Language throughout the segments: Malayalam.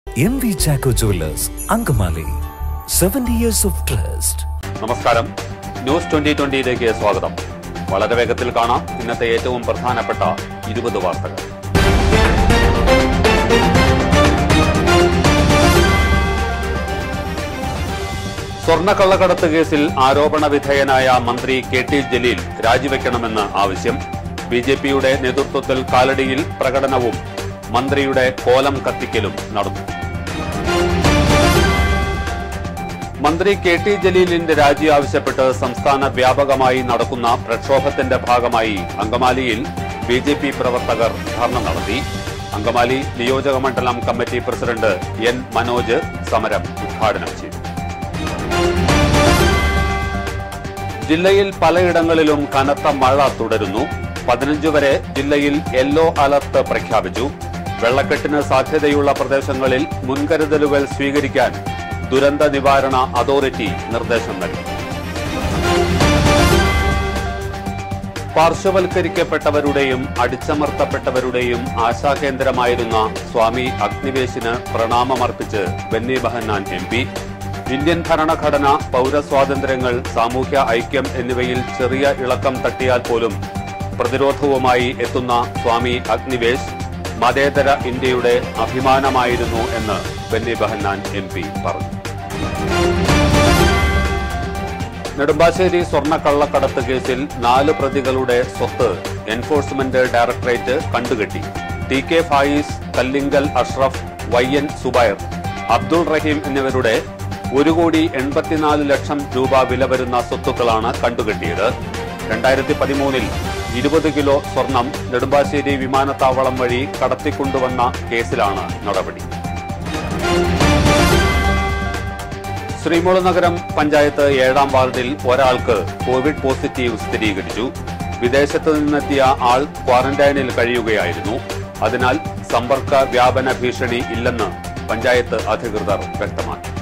M V Chacko jewellers Angamaly seventy years of trust നമസ്കാരം ന്യൂസ് ട്വന്റി ട്വന്റിയിലേക്ക് സ്വാഗതം വളരെ വേഗത്തിൽ കാണാം ഇന്നത്തെ ഏറ്റവും പ്രധാനപ്പെട്ട ഇരുപത് വാർത്തകൾ സ്വർണ്ണക്കള്ളക്കടത്ത് കേസിൽ ആരോപണ വിധേയനായ മന്ത്രി കെ ടി ജലീൽ രാജിവെക്കണമെന്ന് ആവശ്യം ബി ജെ പിയുടെ നേതൃത്വത്തിൽ കാലടിയിൽ പ്രകടനവും മന്ത്രിയുടെ കോലം കത്തിക്കലും നടന്നു മന്ത്രി കെ ടി ജലീലിന്റെ രാജി ആവശ്യപ്പെട്ട് സംസ്ഥാന വ്യാപകമായി നടക്കുന്ന പ്രക്ഷോഭത്തിന്റെ ഭാഗമായി അങ്കമാലിയിൽ ബി ജെ പി പ്രവർത്തകർ ധർണ നടത്തി അങ്കമാലി നിയോജക മണ്ഡലം കമ്മിറ്റി പ്രസിഡന്റ് എൻ മനോജ് സമരം ഉദ്ഘാടനം ചെയ്തു ജില്ലയിൽ പലയിടങ്ങളിലും കനത്ത മഴ തുടരുന്നു പതിനഞ്ച് വരെ ജില്ലയിൽ യെല്ലോ അലർട്ട് പ്രഖ്യാപിച്ചു വെള്ളക്കെട്ടിന് സാധ്യതയുള്ള പ്രദേശങ്ങളിൽ മുൻകരുതലുകൾ സ്വീകരിക്കാൻ ദുരന്ത നിവാരണ അതോറിറ്റി നിർദ്ദേശം നൽകി പാർശ്വവൽക്കരിക്കപ്പെട്ടവരുടെയും അടിച്ചമർത്തപ്പെട്ടവരുടെയും ആശാകേന്ദ്രമായിരുന്ന സ്വാമി അഗ്നിവേശിന് പ്രണാമമർപ്പിച്ച് Benny Behanan M P Indian ഭരണഘടന പൗരസ്വാതന്ത്ര്യങ്ങൾ സാമൂഹ്യ ഐക്യം എന്നിവയിൽ ചെറിയ ഇളക്കം തട്ടിയാൽ പോലും പ്രതിരോധവുമായി എത്തുന്ന സ്വാമി അഗ്നിവേശ് മതേതര ഇന്ത്യയുടെ അഭിമാനമായിരുന്നു എന്ന് ബെന്നി ബഹന്നാൻ എം പി പറഞ്ഞു നെടുമ്പാശ്ശേരി സ്വർണ്ണക്കള്ളക്കടത്ത് കേസിൽ നാല് പ്രതികളുടെ സ്വത്ത് എൻഫോഴ്സ്മെന്റ് ഡയറക്ടറേറ്റ് കണ്ടുകെട്ടി T K Faiz Kallingal Ashraf Y N Zubair Abdul Rahim എന്നിവരുടെ ഒരു കോടി എൺപത്തിനാല് ലക്ഷം രൂപ വില വരുന്ന സ്വത്തുക്കളാണ് കണ്ടുകെട്ടിയത് രണ്ടായിരത്തി പതിമൂന്നിൽ ഇരുപത് കിലോ സ്വർണം നെടുമ്പാശ്ശേരി വിമാനത്താവളം വഴി കടത്തിക്കൊണ്ടുവന്ന കേസിലാണ് നടപടി ശ്രീമൂല നഗരം പഞ്ചായത്ത് ഏഴാം വാർഡിൽ ഒരാൾക്ക് കോവിഡ് പോസിറ്റീവ് സ്ഥിരീകരിച്ചു വിദേശത്ത് നിന്നെത്തിയ ആൾ ക്വാറന്റൈനിൽ കഴിയുകയായിരുന്നു അതിനാൽ സമ്പർക്ക വ്യാപന ഭീഷണി ഇല്ലെന്ന് പഞ്ചായത്ത് അധികൃതർ വ്യക്തമാക്കി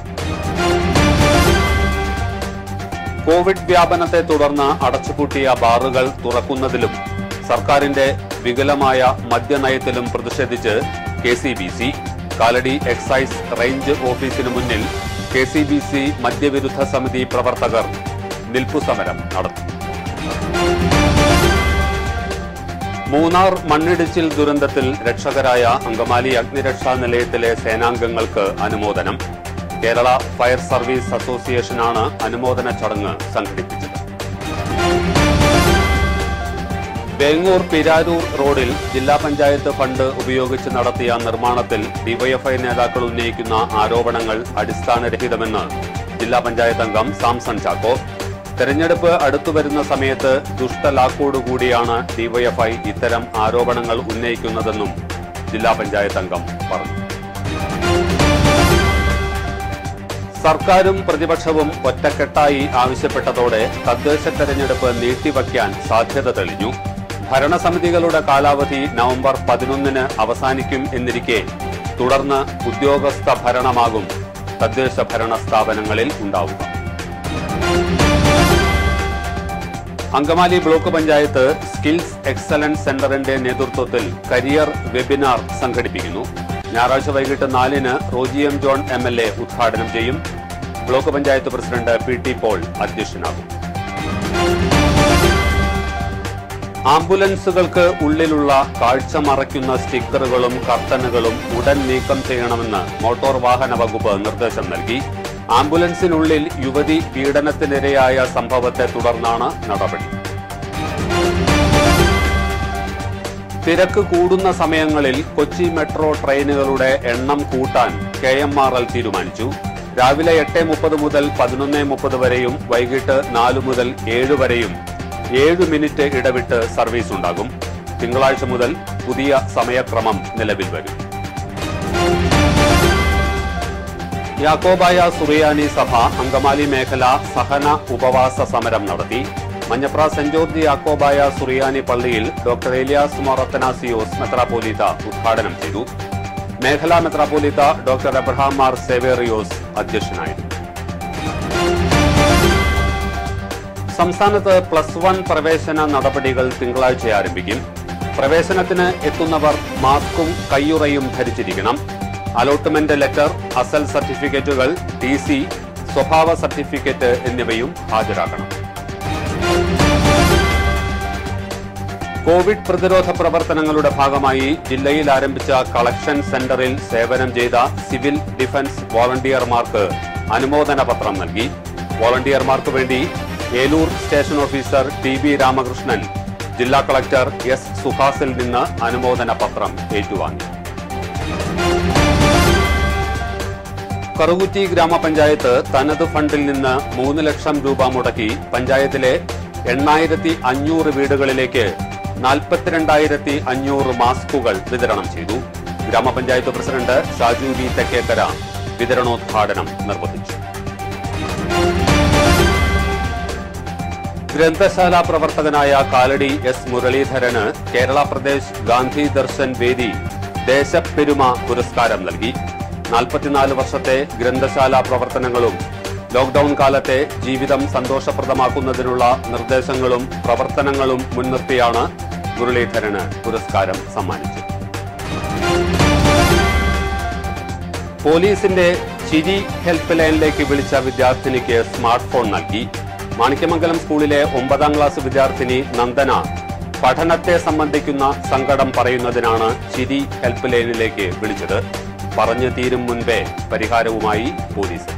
കോവിഡ് വ്യാപനത്തെ തുടർന്ന് അടച്ചുപൂട്ടിയ ബാറുകൾ തുറക്കുന്നതിലും സർക്കാരിന്റെ വികലമായ മദ്യനയത്തിലും പ്രതിഷേധിച്ച് K C B C Kalady excise range ഓഫീസിന് മുന്നിൽ കെ സി ബി സി മദ്യവിരുദ്ധ സമിതി പ്രവർത്തകർ നിൽപ്പുസമരം നടത്തി മൂന്നാർ മണ്ണിടിച്ചിൽ ദുരന്തത്തിൽ രക്ഷകരായ അങ്കമാലി അഗ്നിരക്ഷാ നിലയത്തിലെ സേനാംഗങ്ങൾക്ക് അനുമോദനം കേരള ഫയർ സർവീസ് അസോസിയേഷനാണ് അനുമോദന ചടങ്ങ് സംഘടിപ്പിച്ചത് വേങ്ങൂർ പിരാരൂർ റോഡിൽ ജില്ലാ പഞ്ചായത്ത് ഫണ്ട് ഉപയോഗിച്ച് നടത്തിയ നിർമ്മാണത്തിൽ ഡിവൈഎഫ്ഐ നേതാക്കൾ ഉന്നയിക്കുന്ന ആരോപണങ്ങൾ അടിസ്ഥാനരഹിതമെന്ന് ജില്ലാ പഞ്ചായത്ത് അംഗം സാംസൺ ചാക്കോ തെരഞ്ഞെടുപ്പ് അടുത്തുവരുന്ന സമയത്ത് ദുഷ്ടലാക്കോടുകൂടിയാണ് ഡിവൈഎഫ്ഐ ഇത്തരം ആരോപണങ്ങൾ ഉന്നയിക്കുന്നതെന്നും ജില്ലാ പഞ്ചായത്ത് അംഗം പറഞ്ഞു സർക്കാരും പ്രതിപക്ഷവും ഒറ്റക്കെട്ടായി ആവശ്യപ്പെട്ടതോടെ തദ്ദേശ തെരഞ്ഞെടുപ്പ് നീട്ടിവയ്ക്കാൻ സാധ്യത തെളിഞ്ഞു ഭരണസമിതികളുടെ കാലാവധി നവംബർ പതിനൊന്നിന് അവസാനിക്കും എന്നിരിക്കെ തുടർന്ന് ഉദ്യോഗസ്ഥ ഭരണമാകും തദ്ദേശ ഭരണ സ്ഥാപനങ്ങളിൽ ഉണ്ടാവുക Angamaly block panchayat skills excellence സെന്ററിന്റെ നേതൃത്വത്തിൽ കരിയർ വെബിനാർ സംഘടിപ്പിക്കുന്നു ഞായറാഴ്ച വൈകിട്ട് നാലിന് Roji M John M L A ഉദ്ഘാടനം ചെയ്യും block panchayat president P T Paul അധ്യക്ഷനാകും ആംബുലൻസുകൾക്ക് ഉള്ളിലുള്ള കാഴ്ച മറയ്ക്കുന്ന സ്റ്റിക്കറുകളും കർട്ടനുകളും ഉടൻ നീക്കം ചെയ്യണമെന്ന് മോട്ടോർ വാഹന വകുപ്പ് നിർദ്ദേശം നൽകി ആംബുലൻസിനുള്ളിൽ യുവതി പീഡനത്തിനിരയായ സംഭവത്തെ തുടർന്നാണ് നടപടി തിരക്ക് കൂടുന്ന സമയങ്ങളിൽ കൊച്ചി മെട്രോ ട്രെയിനുകളുടെ എണ്ണം കൂട്ടാൻ കെ എം ആർ എൽ തീരുമാനിച്ചു രാവിലെ എട്ട് മുപ്പത് മുതൽ പതിനൊന്ന് മുപ്പത് വരെയും വൈകിട്ട് നാല് മുതൽ ഏഴ് വരെയും ഏഴ് മിനിറ്റ് ഇടവിട്ട് സർവീസ് ഉണ്ടാകും തിങ്കളാഴ്ച മുതൽ പുതിയ സമയക്രമം നിലവിൽ വരും യാക്കോബായ സുറിയാനി സഭ അങ്കമാലി മേഖല സഹന ഉപവാസ സമരം നടത്തി മഞ്ഞപ്ര സെന്റ് ജോർജ് യാക്കോബായ സുറിയാനി പള്ളിയിൽ ഡോക്ടർ ഏലിയാസ് മൊറത്തനാസിയോസ് മെത്രാപോലീത്ത ഉദ്ഘാടനം ചെയ്തു മേഖലാ മെത്രാപോലീത്ത ഡോക്ടർ എബ്രഹാം മാർ സേവേറിയോസ് അധ്യക്ഷനായിരുന്നു സംസ്ഥാനത്ത് പ്ലസ് വൺ പ്രവേശന നടപടികൾ തിങ്കളാഴ്ച ആരംഭിക്കും പ്രവേശനത്തിന് എത്തുന്നവർ മാസ്കും കയ്യുറയും ധരിച്ചിരിക്കണം അലോട്ട്മെന്റ് ലെറ്റർ അസൽ സർട്ടിഫിക്കറ്റുകൾ ടി സി സ്വഭാവ സർട്ടിഫിക്കറ്റ് എന്നിവയും ഹാജരാക്കണം കോവിഡ് പ്രതിരോധ പ്രവർത്തനങ്ങളുടെ ഭാഗമായി ജില്ലയിൽ ആരംഭിച്ച കളക്ഷൻ സെന്ററിൽ സേവനം ചെയ്ത സിവിൽ ഡിഫൻസ് വോളണ്ടിയർമാർക്ക് അനുമോദന പത്രം നൽകി വോളണ്ടിയർമാർക്ക് വേണ്ടി Eloor station officer T B Ramakrishnan ജില്ലാ കളക്ടർ എസ് സുഹാസിൽ നിന്ന് അനുമോദന പത്രം ഏറ്റുവാങ്ങി കറുകുറ്റി ഗ്രാമപഞ്ചായത്ത് തനത് ഫണ്ടിൽ നിന്ന് മൂന്ന് ലക്ഷം രൂപ മുടക്കി പഞ്ചായത്തിലെ എണ്ണായിരത്തി അഞ്ഞൂറ് വീടുകളിലേക്ക് നാൽപ്പത്തിരണ്ടായിരത്തി അഞ്ഞൂറ് മാസ്കുകൾ വിതരണം ചെയ്തു ഗ്രാമപഞ്ചായത്ത് പ്രസിഡന്റ് ഷാജു വി തെക്കേക്കര വിതരണോദ്ഘാടനം നിർവഹിച്ചു ഗ്രന്ഥശാല പ്രവർത്തകനായ കാലടി എസ് മുരളീധരന് കേരള പ്രദേശ് ഗാന്ധി ദർശൻ വേദി ദേശപ്പെരുമ പുരസ്കാരം നൽകി നാൽപ്പത്തിനാല് വർഷത്തെ ഗ്രന്ഥശാല പ്രവർത്തനങ്ങളും ലോക്ഡൌൺ കാലത്തെ ജീവിതം സന്തോഷപ്രദമാക്കുന്നതിനുള്ള നിർദ്ദേശങ്ങളും പ്രവർത്തനങ്ങളും മുൻനിർത്തിയാണ് മുരളീധരന് പുരസ്കാരം സമ്മാനിച്ചത് പോലീസിന്റെ ചിരി ഹെൽപ്പ് ലൈനിലേക്ക് വിളിച്ച വിദ്യാർത്ഥിനിക്ക് സ്മാർട്ട് ഫോൺ നൽകി മാണിക്യമംഗലം സ്കൂളിലെ ഒമ്പതാം ക്ലാസ് വിദ്യാർത്ഥിനി നന്ദന പഠനത്തെ സംബന്ധിക്കുന്ന സങ്കടം പറയുന്നതിനാണ് ചിരി ഹെൽപ്പ് ലൈനിലേക്ക് വിളിച്ചത് പറഞ്ഞു തീരും മുൻപേ പരിഹാരവുമായി പോലീസ്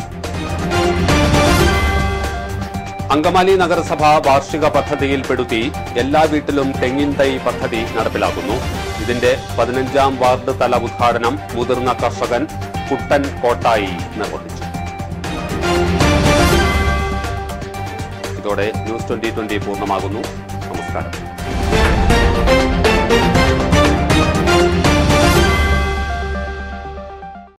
അങ്കമാലി നഗരസഭ വാർഷിക പദ്ധതിയിൽപ്പെടുത്തി എല്ലാ വീട്ടിലും തെങ്ങിൻ തൈ പദ്ധതി നടപ്പിലാക്കുന്നു ഇതിന്റെ പതിനഞ്ചാം വാർഡ് തല ഉദ്ഘാടനം മുതിർന്ന കർഷകൻ കുട്ടൻ കോട്ടായി നിർവഹിച്ചു ഇതോടെ ന്യൂസ് ട്വന്റി ട്വന്റി പൂർണ്ണമാകുന്നു നമസ്കാരം